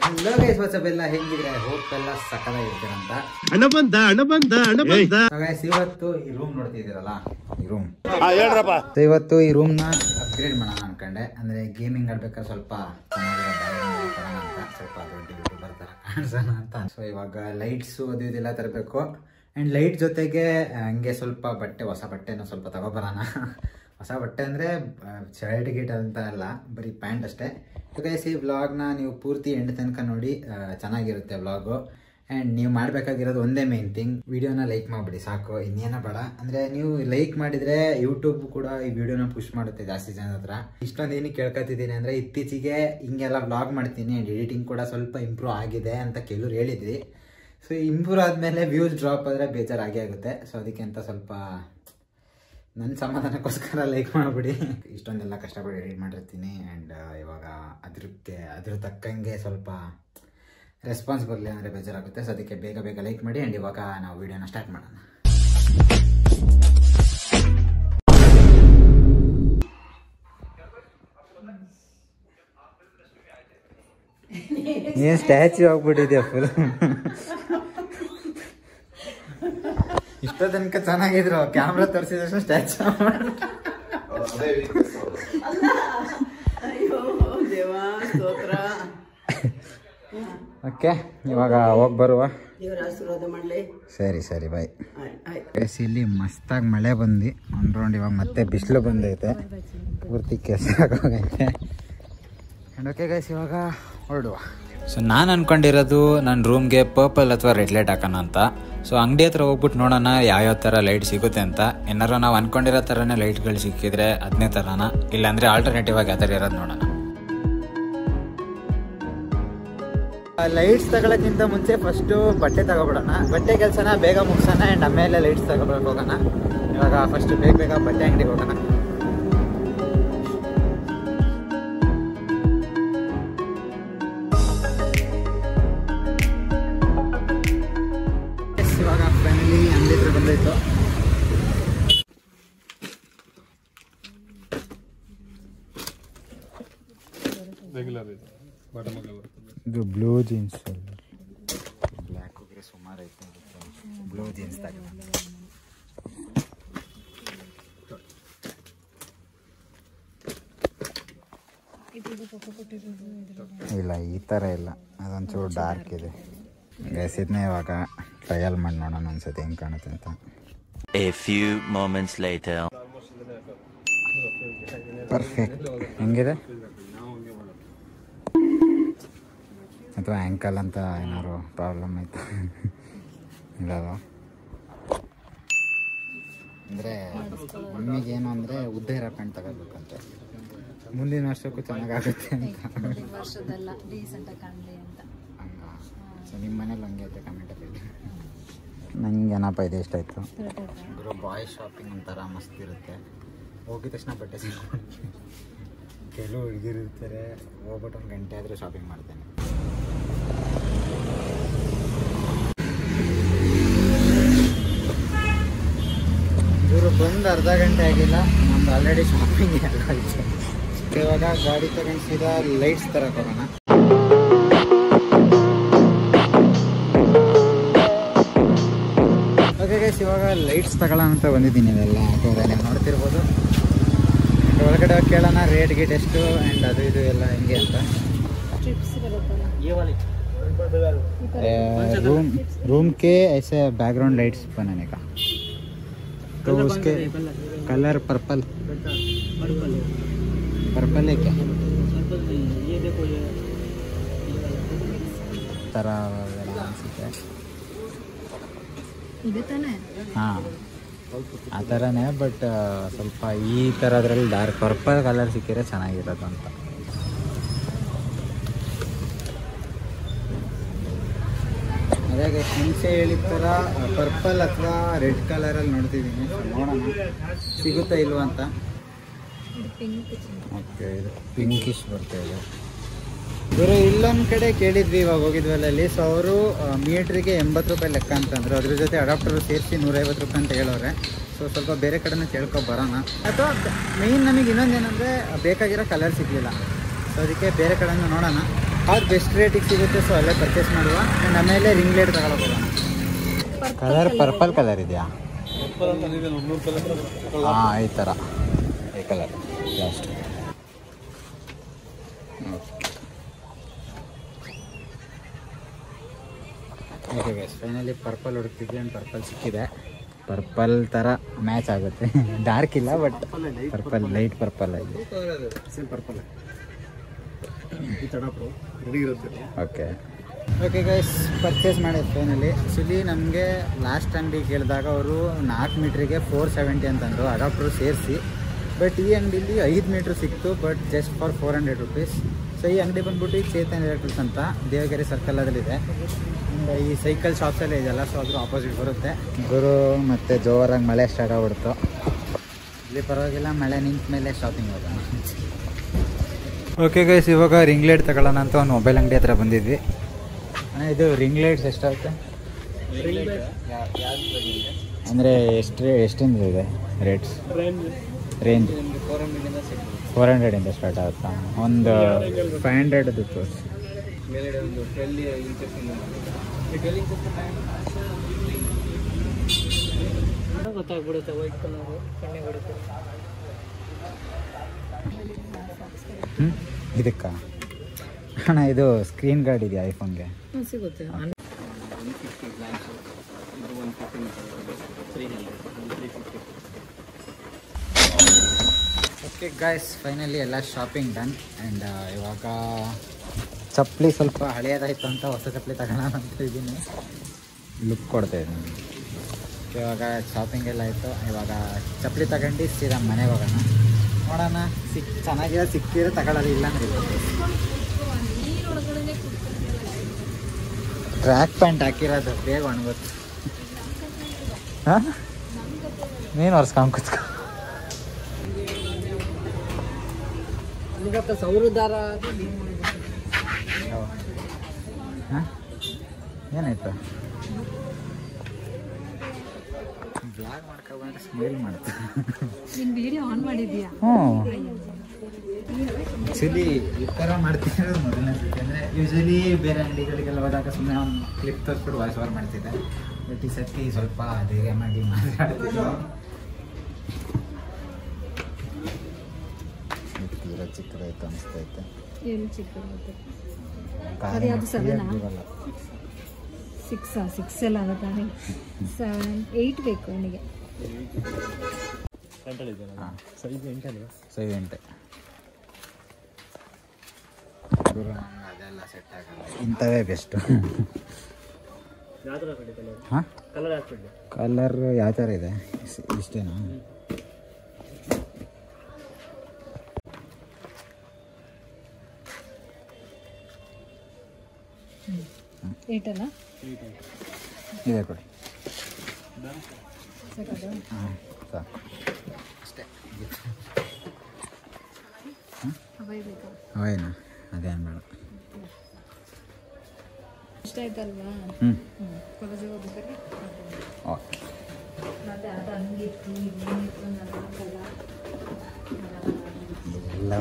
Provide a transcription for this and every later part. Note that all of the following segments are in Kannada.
ಹಲೋ ಗೈಸ್ ವಾಟ್ಸಪ್ ಎಲ್ಲ ಹೆಂಗಿದ್ರೆ ಹೋಪ್ ಎಲ್ಲ ಸಕಲಾಗಿರ್ತೀರ ಅಂತ ಹಣ ಬಂದ ಹಣ ಬಂದ ಹಣ ಬಂದ ಗೈಸ್ ಇವತ್ತು ಈ ರೂಮ್ ನೋಡ್ತಿದ್ದೀರಲ್ಲ ಈ ರೂಮ್ ಹೇಳ್ರಪ್ಪ ಸೊ ಇವತ್ತು ಈ ರೂಮ್ ನ ಅಪ್ಗ್ರೇಡ್ ಮಾಡೋಣ ಅನ್ಕೊಂಡೆ ಅಂದ್ರೆ ಗೇಮಿಂಗ್ ಆಡ್ಬೇಕಾದ್ರೆ ಸ್ವಲ್ಪ ಚೆನ್ನಾಗಿರೋ ಬ್ಯಾಕ್ಗ್ರೌಂಡ್ ಕೊಡೋಣ ಅಂತ ಸ್ವಲ್ಪ ದೊಡ್ಡ ಯೂಟ್ಯೂಬರ್ ತರ ಕಾಣಿಸೋಣ ಅಂತ ಸೊ ಇವಾಗ ಲೈಟ್ಸ್ ಅದು ಇದೆಲ್ಲ ತರಬೇಕು ಅಂಡ್ ಲೈಟ್ ಜೊತೆಗೆ ಆ, ಹಂಗೆ ಸ್ವಲ್ಪ ಬಟ್ಟೆ ಹೊಸ ಬಟ್ಟೆನ ಸ್ವಲ್ಪ ತಗೊಬರೋಣ ಹೊಸ ಬಟ್ಟೆ ಅಂದ್ರೆ ಶರ್ಟ್ ಗಿಟ್ ಅಂತ ಅಲ್ಲ ಬರೀ ಪ್ಯಾಂಟ್ ಅಷ್ಟೇ ಗೈಸ್ ಈ ವ್ಲಾಗ್ನ ನೀವು ಪೂರ್ತಿ ಎಂಡ್ ತನಕ ನೋಡಿ ಆ, ಚೆನ್ನಾಗಿರುತ್ತೆ ವ್ಲಾಗು ಆ್ಯಂಡ್ ನೀವು ಮಾಡಬೇಕಾಗಿರೋದು ಒಂದೇ ಮೇನ್ ಥಿಂಗ್ ವಿಡಿಯೋನ ಲೈಕ್ ಮಾಡಿಬಿಡಿ ಸಾಕು ಇನ್ನೇನ ಬೇಡ ಅಂದರೆ ನೀವು ಲೈಕ್ ಮಾಡಿದರೆ ಯೂಟ್ಯೂಬ್ ಕೂಡ ಈ ವಿಡಿಯೋನ ಪುಷ್ ಮಾಡುತ್ತೆ ಜಾಸ್ತಿ ಜನ ಹತ್ರ ಇಷ್ಟೊಂದು ಏನಕ್ಕೆ ಕೇಳ್ಕೊತಿದ್ದೀನಿ ಅಂದರೆ ಇತ್ತೀಚೆಗೆ ಹಿಂಗೆಲ್ಲ ವ್ಲಾಗ್ ಮಾಡ್ತೀನಿ ಆ್ಯಂಡ್ ಎಡಿಟಿಂಗ್ ಕೂಡ ಸ್ವಲ್ಪ ಇಂಪ್ರೂವ್ ಆಗಿದೆ ಅಂತ ಕೆಲವ್ರು ಹೇಳಿದ್ರಿ ಸೊ ಇಂಪ್ರೂವ್ ಆದಮೇಲೆ ವ್ಯೂಸ್ ಡ್ರಾಪ್ ಆದರೆ ಬೇಜಾರಾಗೇ ಆಗುತ್ತೆ ಸೊ ಅದಕ್ಕೆ ಅಂತ ಸ್ವಲ್ಪ ನನ್ನ ಸಮಾಧಾನಕ್ಕೋಸ್ಕರ ಲೈಕ್ ಮಾಡಿಬಿಡಿ ಇಷ್ಟೊಂದೆಲ್ಲ ಕಷ್ಟಪಟ್ಟು ಎಡಿಟ್ ಮಾಡಿರ್ತೀನಿ ಆ್ಯಂಡ್ ಇವಾಗ ಅದಕ್ಕೆ ಅದ್ರ ತಕ್ಕಂಗೆ ಸ್ವಲ್ಪ ರೆಸ್ಪಾನ್ಸ್ ಬರಲಿ ಅಂದರೆ ಬೇಜಾರಾಗುತ್ತೆ ಸೊ ಅದಕ್ಕೆ ಬೇಗ ಬೇಗ ಲೈಕ್ ಮಾಡಿ ಆ್ಯಂಡ್ ಇವಾಗ ನಾವು ವಿಡಿಯೋನ ಸ್ಟಾರ್ಟ್ ಮಾಡೋಣ ಏನು ಸ್ಟ್ಯಾಚ್ಯೂ ಆಗ್ಬಿಟ್ಟಿದ್ಯಾ ಫುಲ್ ಇಷ್ಟ ತನಕ ಚೆನ್ನಾಗಿದ್ರು ಕ್ಯಾಮ್ರಾ ತೋರಿಸಿದಷ್ಟು ಸ್ಟ್ಯಾಚ್ಯೂ ಅಯ್ಯೋ ದೇವಾ ಸ್ತೋತ್ರ ಓಕೆ ಇವಾಗ ಹೋಗಿ ಬರುವ ದೇವರ ಆಶೀರ್ವಾದ ಮಾಡಲಿ ಸರಿ ಸರಿ ಬಾಯ್ ಆಯ್ತು ಗೈಸ್ ಇಲ್ಲಿ ಮಸ್ತಾಗಿ ಮಳೆ ಬಂದು ಒಂದು ರೌಂಡ್ ಇವಾಗ ಮತ್ತೆ ಬಿಸಿಲು ಬಂದೈತೆ ಪೂರ್ತಿ ಕೆಸರಾಗೋಗೈತೆ ಆ್ಯಂಡ್ ಓಕೆ ಗೈಸ್ ಇವಾಗ ಹೊರಡುವ ಸೊ ನಾನು ಅನ್ಕೊಂಡಿರೋದು ನನ್ನ ರೂಮ್ಗೆ ಪರ್ಪಲ್ ಅಥವಾ ರೆಡ್ ಲೈಟ್ ಹಾಕೋಣ ಅಂತ ಸೊ ಅಂಗಡಿ ಹತ್ರ ಹೋಗ್ಬಿಟ್ಟು ನೋಡೋಣ ಯಾವ್ಯಾವ ಥರ ಲೈಟ್ ಸಿಗುತ್ತೆ ಅಂತ ಏನಾರು ನಾವು ಅನ್ಕೊಂಡಿರೋ ಥರನೇ ಲೈಟ್ಗಳು ಸಿಕ್ಕಿದ್ರೆ ಅದನ್ನೇ ಥರನ ಇಲ್ಲಾಂದರೆ ಆಲ್ಟರ್ನೇಟಿವ್ ಆಗಿ ಯಾವ ಥರ ಇರೋದು ನೋಡೋಣ ಲೈಟ್ಸ್ ತಗೊಳಕ್ಕಿಂತ ಮುಂಚೆ ಫಸ್ಟು ಬಟ್ಟೆ ತಗೊಬಿಡೋಣ ಬಟ್ಟೆ ಕೆಲಸನ ಬೇಗ ಮುಗಿಸೋಣ ಆ್ಯಂಡ್ ಆಮೇಲೆ ಲೈಟ್ಸ್ ತಗೊಬರಕ್ಕೆ ಹೋಗೋಣ ಇವಾಗ ಫಸ್ಟ್ ಬೇಗ ಬೇಗ ಬಟ್ಟೆ ಅಂಗಡಿಗೆ ಹೋಗೋಣ Yes, ಇವಾಗ ಫೈನಲಿ ಅಂಗಡಿ ಹತ್ರ ಬಂದಾಯ್ತು ಇದು ಬ್ಲೂ ಜೀನ್ಸ್ ಬ್ಲ್ಯಾಕ್ ಹೋಗ್ರೆ ಸುಮಾರು ಐತೆ ಬ್ಲೂ ಜೀನ್ಸ್ ತಗೊಂಡು ಇಲ್ಲ ಈ ಥರ ಇಲ್ಲ ಅದೊಂಚೂರು ಡಾರ್ಕ್ ಇದೆ ಗೈಸಿದ್ನೇ ಇವಾಗ ಟ್ರಯಲ್ ಮಾಡಿ ನೋಡೋಣ ಅನ್ಸುತ್ತೆ ಹೆಂಗೆ ಕಾಣುತ್ತೆ ಅಂತ A few moments later. Perfect ಹೆಂಗಿದೆ ಅಥವಾ ಆ್ಯಂಕಲ್ ಅಂತ ಏನಾದ್ರು ಪ್ರಾಬ್ಲಮ್ ಆಯ್ತು ಇಲ್ಲ ಅಂದರೆ ಮಮ್ಮಿಗೆ ಏನು ಅಂದರೆ ಉದ್ದ ಇರೋ ಪ್ಯಾಂಟ್ ತಗೋಬೇಕಂತೆ ಮುಂದಿನ ವರ್ಷಕ್ಕೂ ಚೆನ್ನಾಗಾಗುತ್ತೆ ಅಂತ ವರ್ಷದಲ್ಲ ಡೀಸೆಂಟ್ ಕಾಣಲಿ ಅಂತ ಹಂಗ ಸೊ ನಿಮ್ಮ ಮನೇಲಿ ಹಂಗೆ ಐತೆ ಕಮೆಂಟಲ್ಲಿ ನಂಗೆ ಏನಪ್ಪ ಇದೆ ಇಷ್ಟ ಆಯಿತು ಗುರು ಬಾಯ್ ಶಾಪಿಂಗ್ ಒಂಥರ ಮಸ್ತ್ ಇರುತ್ತೆ ಹೋಗಿದ ತಕ್ಷಣ ಬಟ್ಟೆ ಸಿಗ್ಕೊಂಡು ಕೆಲವು ಹುಡುಗಿರು ಇರ್ತಾರೆ ಹೋಗ್ಬಿಟ್ಟು ಒಂದು ಗಂಟೆ ಆದರೂ ಶಾಪಿಂಗ್ ಮಾಡ್ತೇನೆ ಇವರು ಬಂದು ಅರ್ಧ ಗಂಟೆ ಆಗಿಲ್ಲ ನಮ್ದು ಆಲ್ರೆಡಿ ಶಾಪಿಂಗ್ ಎಲ್ಲ ಆಯ್ತು ಇವಾಗ ಗಾಡಿ ತಗೊಂಡು ಸೀದಾ ಲೈಟ್ಸ್ ತರಕ್ಕೆ ಹೋಗೋಣ ಓಕೆ ಗೈಸ್ ಇವಾಗ ಲೈಟ್ಸ್ ತಗೊಳ್ಳೋಣ ಅಂತ ಬಂದಿದ್ದೀನಿ ಇದೆಲ್ಲ ಹಾಕೋರೆ ನೀವು ನೋಡ್ತಿರ್ಬೋದು And ಒಳಗಡೆ ಹೋಗಿ ಕೇಳೋಣ ರೇಟ್ ಗೀಟ್ ಎಷ್ಟು ಆ್ಯಂಡ್ ಅದು ಇದು ಎಲ್ಲ ಹೆಂಗೆ ಅಂತ ಟ್ರಿಪ್ಸ್ ಬರುತ್ತಲ್ಲ रूम रूम के ऐसे बैकग्राउंड लाइट्स बनाने का तो उसके कलर पर्पल पर्पल है क्या तरह वगैरह अನ್ಸುತ್ತೆ ಇದೆ ತಾನೇ ಹಾಂ ಆ ಥರನೇ ಬಟ್ ಸ್ವಲ್ಪ ಈ ಥರದ್ರಲ್ಲಿ ಡಾರ್ಕ್ ಪರ್ಪಲ್ ಕಲರ್ ಸಿಕ್ಕಿದ್ರೆ ಚೆನ್ನಾಗಿರೋದು ಅಂತ ಅದೇ ಮುಂಚೆ ಹೇಳಿದ ಥರ ಪರ್ಪಲ್ ಅಥವಾ ರೆಡ್ ಕಲರಲ್ಲಿ ನೋಡ್ತಿದ್ದೀನಿ ನೋಡೋಣ ಸಿಗುತ್ತಾ ಇಲ್ವಾ ಅಂತ ಇದು ಪಿಂಕ್ ಓಕೆ ಇದು ಪಿಂಕಿಶ್ ಬರ್ತಾ ಇದೆ ಇವರು ಇಲ್ಲೊಂದು ಕಡೆ ಕೇಳಿದ್ವಿ ಇವಾಗ ಹೋಗಿದ್ವಲ್ಲ ಅಲ್ಲಿ ಸೊ ಅವರು ಮೀಟ್ರಿಗೆ ಎಂಬತ್ತು ರೂಪಾಯಿ ಲೆಕ್ಕ ಅಂತಂದ್ರು ಅದ್ರ ಜೊತೆ ಅಡಾಪ್ಟರ್ ಸೇರಿಸಿ ನೂರೈವತ್ತು ರೂಪಾಯಿ ಅಂತ ಹೇಳೋರೆ ಸೊ ಸ್ವಲ್ಪ ಬೇರೆ ಕಡೆನೂ ಕೇಳ್ಕೊ ಬರೋಣ ಅಥವಾ ಮೇಯ್ನ್ ನಮಗೆ ಇನ್ನೊಂದೇನೆಂದರೆ ಬೇಕಾಗಿರೋ ಕಲರ್ ಸಿಗಲಿಲ್ಲ ಸೊ ಅದಕ್ಕೆ ಬೇರೆ ಕಡೆನೂ ನೋಡೋಣ ಯಾವ್ದು ಬೆಸ್ಟ್ ರೇಟಿಗೆ ಸಿಗುತ್ತೆ ಸೊ ಅಲ್ಲೇ ಪರ್ಚೇಸ್ ಮಾಡುವ ಆ್ಯಂಡ್ ಆಮೇಲೆ ರಿಂಗ್ ಲೈಟ್ ತಗೊಳ್ಳೋಣ ಕಲರ್ ಪರ್ಪಲ್ ಕಲರ್ ಇದೆಯಾ ಹಾಂ ಈ ಥರ ಈ colour last okay guys finally purple ಹುಡುಕ್ತಿದ್ವಿ ಆ್ಯಂಡ್ ಪರ್ಪಲ್ ಸಿಕ್ಕಿದೆ ಪರ್ಪಲ್ ಥರ ಮ್ಯಾಚ್ ಆಗುತ್ತೆ ಡಾರ್ಕ್ ಇಲ್ಲ ಬಟ್ ಪರ್ಪಲ್ ಲೈಟ್ ಪರ್ಪಲ್ ಆಗಿದೆ ಓಕೆ ಓಕೆ ಗೈಸ್ ಪರ್ಚೇಸ್ ಮಾಡಿದ್ದು ಫೈನಲಿ ಆ್ಯಕ್ಚುಲಿ ನಮಗೆ ಲಾಸ್ಟ್ ಅಂಗಡಿ ಕೇಳಿದಾಗ ಅವರು ನಾಲ್ಕು ಮೀಟ್ರಿಗೆ ಫೋರ್ ಸೆವೆಂಟಿ ಅಂತಂದರು ಅಡಾಪ್ಟ್ರು ಸೇರಿಸಿ ಬಟ್ ಈ ಅಂಗಡಿಲಿ ಐದು ಮೀಟ್ರ್ ಸಿಕ್ತು but just for four hundred rupees so ಈ ಅಂಗಡಿ ಬಂದ್ಬಿಟ್ಟು ಚೇತನ್ ಎಲೆಕ್ಟ್ರಿಕ್ಸ್ ಅಂತ ದೇವಗಿರಿ ಸರ್ಕಲದಲ್ಲಿದೆ ಆ್ಯಂಡ್ ಈ ಸೈಕಲ್ ಶಾಪ್ಸ್ ಎಲ್ಲ ಇದೆಯಲ್ಲ ಸೊ ಅದ್ರ ಆಪೋಸಿಟ್ ಬರುತ್ತೆ ಗುರು ಮತ್ತು ಜೋರಾಗಿ ಮಳೆ ಸ್ಟಾರ್ಟ್ ಆಗ್ಬಿಡ್ತು ಇಲ್ಲಿ ಪರವಾಗಿಲ್ಲ ಮಳೆ ನಿಂತ ಮೇಲೆ ಶಾಪಿಂಗ್ ಹೋಗೋಣ ಓಕೆ ಗೈಸ್ ಇವಾಗ ರಿಂಗ್ ಲೈಟ್ ತಗೊಳ್ಳೋಣ ಅಂತ ಒಂದು ಮೊಬೈಲ್ ಅಂಗಡಿ ಹತ್ರ ಬಂದಿದ್ವಿ ಅಣ್ಣ ಇದು ರಿಂಗ್ ಲೈಟ್ಸ್ ಎಷ್ಟಾಗುತ್ತೆ ಅಂದರೆ ಎಷ್ಟು ಎಷ್ಟಿಂದ ಇದೆ ರೇಟ್ಸ್ ರೇಂಜ್ ಫೋರ್ ಹಂಡ್ರೆಡಿಂದ ಸ್ಟಾರ್ಟ್ ಆಗುತ್ತಾ ಒಂದು ಫೈವ್ ಹಂಡ್ರೆಡ್ ತೋರಿಸಿ ಗೊತ್ತಾಗ್ಬಿಡುತ್ತೆ ವೈಟ್ ಕಲರ್ ಕಣ್ಣೆ ಬಿಡುತ್ತೆ ಹ್ಞೂ ಇದಕ್ಕಾ ಅಣ್ಣ ಇದು ಸ್ಕ್ರೀನ್ ಗಾರ್ಡ್ ಇದೆಯಾ ಐಫೋನ್ಗೆ ಸಿಗುತ್ತೆ ಓಕೆ ಗಾಯ್ಸ್ ಫೈನಲಿ ಎಲ್ಲ ಶಾಪಿಂಗ್ ಡನ್ ಆ್ಯಂಡ್ ಇವಾಗ ಚಪ್ಪಲಿ ಸ್ವಲ್ಪ ಹಳೆಯದಾಯ್ತು ಅಂತ ಹೊಸ ಚಪ್ಪಲಿ ತಗೋಣ ಅಂತ ಇದ್ದೀನಿ ಲುಕ್ ಕೊಡ್ತಾ ಇದ್ದೀನಿ ಇವಾಗ ಶಾಪಿಂಗ್ ಎಲ್ಲ ಆಯಿತು ಇವಾಗ ಚಪ್ಪಲಿ ತಗೊಂಡು ಸೀದಾ ಮನೆಗೆ ಹೋಗೋಣ ನೋಡೋಣ ಸಿಕ್ ಚೆನ್ನಾಗಿರೋ ಸಿಕ್ಕಿದ್ರೆ ತಗೊಳ್ಳೋದು ಇಲ್ಲ ಅಂದ್ರೆ ಟ್ರ್ಯಾಕ್ ಪ್ಯಾಂಟ್ ಹಾಕಿರೋದು ಬೇಗ ಒಣಗುತ್ತೆ ಹಾಂ ನೀನು ಒರ್ಸ್ಕೊಂಡು ಕುತ್ಕೊ ಈಗ ಸೌರ ದಾರ ಹಾಂ ಏನಾಯ್ತು ಬ್ಲಾಗ್ ಮಾಡ್ಕೊಬಂದ್ರೆ ಸ್ಮೈಲ್ ಮಾಡ್ತಾ ನೀನು ವಿಡಿಯೋ ಆನ್ ಮಾಡಿದ್ಯಾ ಹ್ಞೂ ಆ್ಯಕ್ಚುಲಿ ಈ ಥರ ಮಾಡ್ತಿರೋದು ಮೊದಲನೇ ಸತಿ ಅಂದರೆ ಯೂಶಲಿ ಬೇರೆ ಅಂಗಡಿಗಳಿಗೆಲ್ಲ ಹೋದಾಗ ಸುಮ್ಮನೆ ಒಂದು ಕ್ಲಿಪ್ ತೋರಿಸ್ಬಿಟ್ಟು ವಾಯ್ಸ್ ಓವರ್ ಮಾಡ್ತಿದ್ದೆ ಬಟ್ ಈ ಸತಿ ಸ್ವಲ್ಪ ಧೈರ್ಯ ಮಾಡಿ ಮಾತಾಡ್ತಿದ್ದೆ ತೀರ ಚಿಕ್ಕದಾಯ್ತು ಅನಿಸ್ತೈತೆ ಏನು ಚಿಕ್ಕದಾಗುತ್ತೆ ಅದು ಯಾವುದು seven ಆ? ಇರಲ್ಲ. ಸಿಕ್ಸಾ ಸಿಕ್ಸ್ ಎಲ್ಲ ಆಗುತ್ತಾ ಸೆವೆನ್ ಏಯ್ಟ್ ಬೇಕು ನನಗೆ ಹಾಂ ಸೈಜ್ ಎಂಟೆ ಗುರು ನಮ್ಗೆ ಅದೆಲ್ಲ ಸೆಟ್ ಆಗಲ್ಲ ಇಂಥವೇ ಬೆಸ್ಟು ಹಾಂ ಕಲರ್ ಹಾಕ್ಬಿಡಿ ಕಲರ್ ಯಾವ ಥರ ಇದೆ ಇಸ್- ಇಷ್ಟೇನಾ ಏಯ್ಟ್ ಅಲ್ಲ ಇದೆ ಕೊಡಿ ಸಾಕದು ಹಾಂ ಸಾಕು ಅಷ್ಟೇ ಅವೈ ಬೇಕಾ ಅವೇನಾ ಅದೇನು ಬೇಡ ಇಷ್ಟ ಆಯ್ತಲ್ವಾ ಹ್ಞೂ ಹ್ಞೂ ಕಾಲೇಜಿಗೆ ಹೋಗ್ಬೇಕಾದ್ರೆ ಓಕೆ ಮತ್ತೆ ಅದು ಹಂಗಿತ್ತು ಇದೇನಿತ್ತು ನನಗಲ್ಲ ಎಲ್ಲ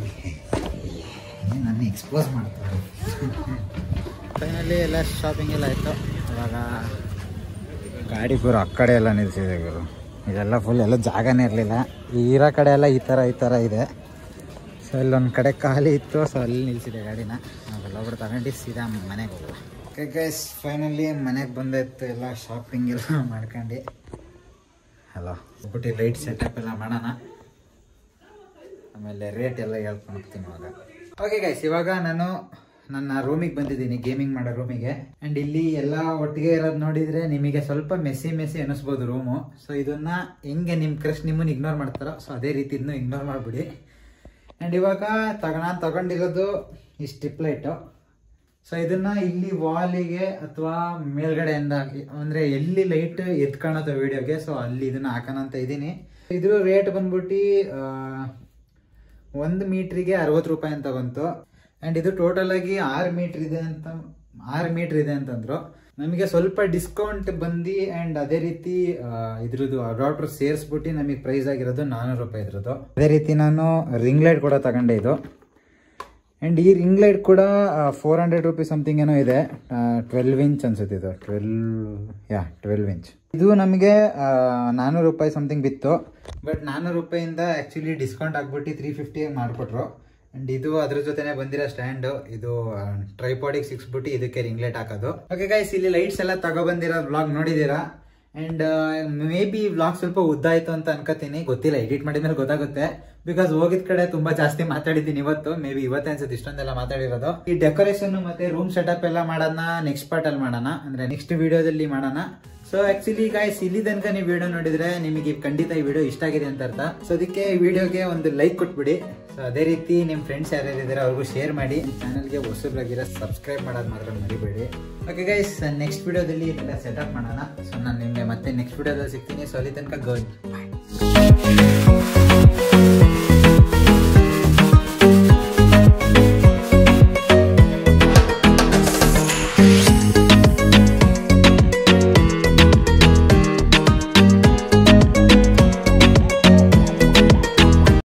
ನನ್ನ ಎಕ್ಸ್ಪೋಸ್ ಮಾಡ್ತಾರೆ ಫೈನಲಿ ಎಲ್ಲ ಶಾಪಿಂಗ್ ಎಲ್ಲ ಆಯಿತು ಇವಾಗ ಗಾಡಿ ಗುರು ಆ ಕಡೆ ಎಲ್ಲ ನಿಲ್ಸಿದೆ ಗುರು ಇದೆಲ್ಲ ಫುಲ್ ಎಲ್ಲ ಜಾಗನೇ ಇರಲಿಲ್ಲ ಇರೋ ಕಡೆ ಎಲ್ಲ ಈ ಥರ ಈ ಥರ ಇದೆ ಸೊ ಇಲ್ಲೊಂದು ಕಡೆ ಖಾಲಿ ಇತ್ತು ಸೊ ಅಲ್ಲಿ ನಿಲ್ಸಿದೆ ಗಾಡಿನ ನಾವೆಲ್ಲ ಒಬ್ರು ತಗೊಂಡು ಸೀದಾ ಮನೆಗೆ ಹೋಗುವ ಓಕೆ ಗೈಸ್ ಫೈನಲಿ ಮನೆಗೆ ಬಂದಿತ್ತು ಎಲ್ಲ ಶಾಪಿಂಗ್ ಎಲ್ಲ ಮಾಡ್ಕೊಂಡು ಹಲೋ ಹೋಗ್ಬಿಟ್ಟು ಲೈಟ್ ಸೆಟಪ್ ಎಲ್ಲ ಮಾಡೋಣ ಆಮೇಲೆ ರೇಟ್ ಎಲ್ಲ ಹೇಳ್ಕೊಂಡು ಹೋಗ್ತೀನಿ ಇವಾಗ ಓಕೆ ಗೈಸ್ ಇವಾಗ ನಾನು ನನ್ನ ರೂಮಿಗೆ ಬಂದಿದ್ದೀನಿ ಗೇಮಿಂಗ್ ಮಾಡೋ ರೂಮಿಗೆ ಆ್ಯಂಡ್ ಇಲ್ಲಿ ಎಲ್ಲ ಒಟ್ಟಿಗೆ ಇರೋದು ನೋಡಿದರೆ ನಿಮಗೆ ಸ್ವಲ್ಪ ಮೆಸ್ಸಿ ಮೆಸ್ಸಿ ಅನ್ನಿಸ್ಬೋದು ರೂಮು ಸೊ ಇದನ್ನ ಹೆಂಗೆ ನಿಮ್ಮ ಕ್ರಶ್ ನಿಮ್ಮನ್ನು ಇಗ್ನೋರ್ ಮಾಡ್ತಾರೋ ಸೊ ಅದೇ ರೀತಿ ಇದನ್ನು ಇಗ್ನೋರ್ ಮಾಡಿಬಿಡಿ ಆ್ಯಂಡ್ ಇವಾಗ ತಗ ನಾನು ತಗೊಂಡಿರೋದು ಈ ಸ್ಟಿಪ್ ಲೈಟು ಸೊ ಇದನ್ನ ಇಲ್ಲಿ ವಾಲಿಗೆ ಅಥವಾ ಮೇಲ್ಗಡೆಯಿಂದ ಅಂದ್ರೆ ಎಲ್ಲಿ ಲೈಟ್ ಎತ್ಕೊಳತ್ತೋ ವಿಡಿಯೋಗೆ ಸೊ ಅಲ್ಲಿ ಇದನ್ನ ಹಾಕೋಣ ಅಂತ ಇದ್ದೀನಿ ಇದ್ರ ರೇಟ್ ಬಂದ್ಬಿಟ್ಟು ಒಂದು ಮೀಟ್ರಿಗೆ ಅರವತ್ತು ರೂಪಾಯಿ ಅಂತ ಬಂತು ಆ್ಯಂಡ್ ಇದು ಟೋಟಲ್ ಆಗಿ ಆರು ಮೀಟ್ರ್ ಇದೆ ಅಂತ ಆರು ಮೀಟ್ರ್ ಇದೆ ಅಂತಂದ್ರು ನಮಗೆ ಸ್ವಲ್ಪ ಡಿಸ್ಕೌಂಟ್ ಬಂದು ಆ್ಯಂಡ್ ಅದೇ ರೀತಿ ಆ, ಇದ್ರದ್ದು ಅಡಾಪ್ಟರ್ ಸೇರಿಸ್ಬಿಟ್ಟು ನಮಗೆ ಪ್ರೈಸ್ ಆಗಿರೋದು ನಾನ್ನೂರು ರೂಪಾಯಿ ಇದ್ರದ್ದು ಅದೇ ರೀತಿ ನಾನು ರಿಂಗ್ ಲೈಟ್ ಕೂಡ ತಗೊಂಡೆ ಇದು ಆ್ಯಂಡ್ ಈ ರಿಂಗ್ ಲೈಟ್ ಕೂಡ ಫೋರ್ ಹಂಡ್ರೆಡ್ ರುಪೀಸ್ ಸಮಥಿಂಗ್ ಏನೋ ಇದೆ ಟ್ವೆಲ್ವ್ ಇಂಚ್ ಅನ್ಸುತ್ತೆ ಇದು ಟ್ವೆಲ್ ಯಾ ಟ್ವೆಲ್ವ್ ಇಂಚ್ ಇದು ನಮಗೆ ನಾನ್ನೂರು ರೂಪಾಯಿ ಸಮಥಿಂಗ್ ಬಿತ್ತು ಬಟ್ ನಾನ್ನೂರು ರೂಪಾಯಿಂದ ಆ್ಯಕ್ಚುಲಿ ಡಿಸ್ಕೌಂಟ್ ಆಗ್ಬಿಟ್ಟು ತ್ರೀ ಫಿಫ್ಟಿ ಮಾಡಿಕೊಟ್ರು ಅಂಡ್ ಇದು ಅದ್ರ ಜೊತೆನೆ ಬಂದಿರೋ ಸ್ಟ್ಯಾಂಡ್ ಇದು ಟ್ರೈಪಾಡಿಗೆ ಸಿಕ್ಸ್ಬಿಟ್ಟು ಇದಕ್ಕೆ ರಿಂಗ್ ಲೈಟ್ ಹಾಕೋದು ಓಕೆ ಗೈಸ್ ಇಲ್ಲಿ ಲೈಟ್ಸ್ ಎಲ್ಲ ತಗೊಬಂದಿರೋ ಬ್ಲಾಗ್ ನೋಡಿದೀರಾ ಅಂಡ್ ಮೇ ಬಿ ವ್ಲಾಗ್ ಸ್ವಲ್ಪ ಉದ್ದ ಆಯ್ತು ಅಂತ ಅನ್ಕೋತೀನಿ ಗೊತ್ತಿಲ್ಲ ಎಡಿಟ್ ಮಾಡಿದ್ಮೇಲೆ ಗೊತ್ತಾಗುತ್ತೆ ಬಿಕಾಸ್ ಹೋಗಿದ ಕಡೆ ತುಂಬಾ ಜಾಸ್ತಿ ಮಾತಾಡಿದ್ದೀನಿ ಇವತ್ತು ಮೇ ಬಿ ಇವತ್ತೇ ಅನ್ಸುತ್ತೆ ಇಷ್ಟೊಂದೆಲ್ಲ ಮಾತಾಡಿರೋದು ಈ ಡೆಕೋರೇಷನ್ ಮತ್ತೆ ರೂಮ್ ಸೆಟಪ್ ಎಲ್ಲ ಮಾಡೋಣ ನೆಕ್ಸ್ಟ್ ಪಾರ್ಟ್ ಅಲ್ಲಿ ಮಾಡೋಣ ಅಂದ್ರೆ ನೆಕ್ಸ್ಟ್ ವಿಡಿಯೋದಲ್ಲಿ ಮಾಡೋಣ ಸೊ ಆಕ್ಚುಲಿ ಗಾಯ್ಸ್ ಇಲ್ಲಿ ತನಕ ನೀವು ವಿಡಿಯೋ ನೋಡಿದ್ರೆ ನಿಮಗೆ ಖಂಡಿತ ಈ ವಿಡಿಯೋ ಇಷ್ಟ ಆಗಿದೆ ಅಂತ ಅರ್ಥ ಸೊ ಅದಕ್ಕೆ ಈ ವಿಡಿಯೋಗೆ ಒಂದು ಲೈಕ್ ಕೊಟ್ಬಿಡಿ ಸೊ ಅದೇ ರೀತಿ ನಿಮ್ಮ ಫ್ರೆಂಡ್ಸ್ ಯಾರ್ಯಾರು ಇದ್ದಾರೆ ಅವ್ರಿಗೂ ಶೇರ್ ಮಾಡಿ ಚಾನಲ್ಗೆ ಹೊಸಬ್ರಾಗಿರೋ ಸಬ್ಸ್ಕ್ರೈಬ್ ಮಾಡೋದು ಮಾತ್ರ ಮರಿಬೇಡಿ ಓಕೆ ಗೈಸ್ ನೆಕ್ಸ್ಟ್ ವಿಡಿಯೋದಲ್ಲಿ ಇದೆಲ್ಲ ಸೆಟಪ್ ಮಾಡೋಣ ಸೊ ನಾನು ನಿಮಗೆ ಮತ್ತೆ ನೆಕ್ಸ್ಟ್ ವಿಡಿಯೋದಲ್ಲಿ ಸಿಗ್ತೀನಿ ಸೊ ಅಲ್ಲಿ ತನಕ ಗುಡ್